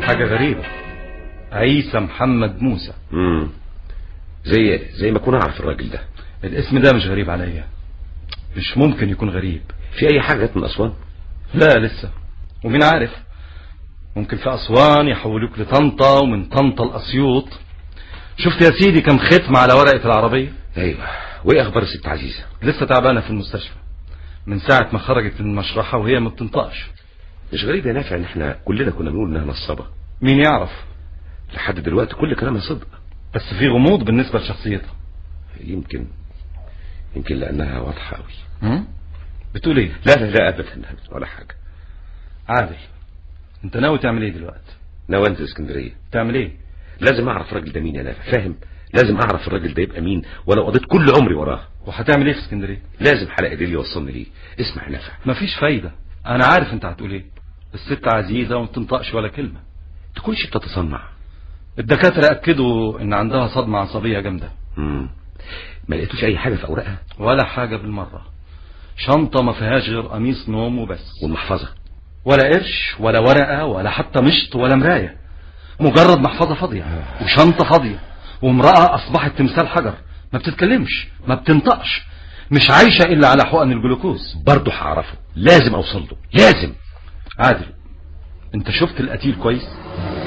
حاجة غريبة عيسى محمد موسى امم زي زي ما اكون اعرف الراجل ده الاسم ده مش غريب عليا مش ممكن يكون غريب في اي حاجه جت من اسوان لا لسه ومين عارف ممكن في أسوان يحولوك لطنطا ومن طنطا لأسيوط شفت يا سيدي كم ختم على ورقة العربية ايوه وايه اخبار الست عزيزه لسه تعبانة في المستشفى من ساعة ما خرجت من المشرحة وهي ما بتنطقش مش غريب يا نافع ان احنا كلنا كنا بنقول انها نصابه مين يعرف لحد دلوقتي كل كلامها صدق بس في غموض بالنسبة لشخصيتها يمكن يمكن لانها واضحه قوي هم؟ بتقول ايه لا لا لا ابدا ولا حاجه عادل انت ناوي تعمل ايه دلوقتي ناوي انزل اسكندريه تعمل ايه لازم اعرف الراجل ده مين يا نافع فاهم لازم اعرف الراجل ده يبقى مين ولو قضيت كل عمري وراه وهتعمل ايه في اسكندريه لازم حلقه دي اللي يوصلني ليه اسمع يا نافع مفيش فايدة انا عارف انت هتقول ايه الست عزيزة وما بتنطقش ولا كلمة تكونش بتتصنع الدكاترة اكدوا ان عندها صدمة عصبية جامدة امم ما لقيتوش اي حاجه في اوراقها ولا حاجة بالمرة شنطة ما فيهاش غير قميص نوم وبس والمحفظه ولا قرش ولا ورقة ولا حتى مشط ولا مراية مجرد محفظة فاضية وشنطة فاضية وامرأة أصبحت تمثال حجر ما بتتكلمش ما بتنطقش مش عايشة إلا على حقن الجلوكوز برضه هعرفه لازم اوصل له لازم عادل انت شفت القتيل كويس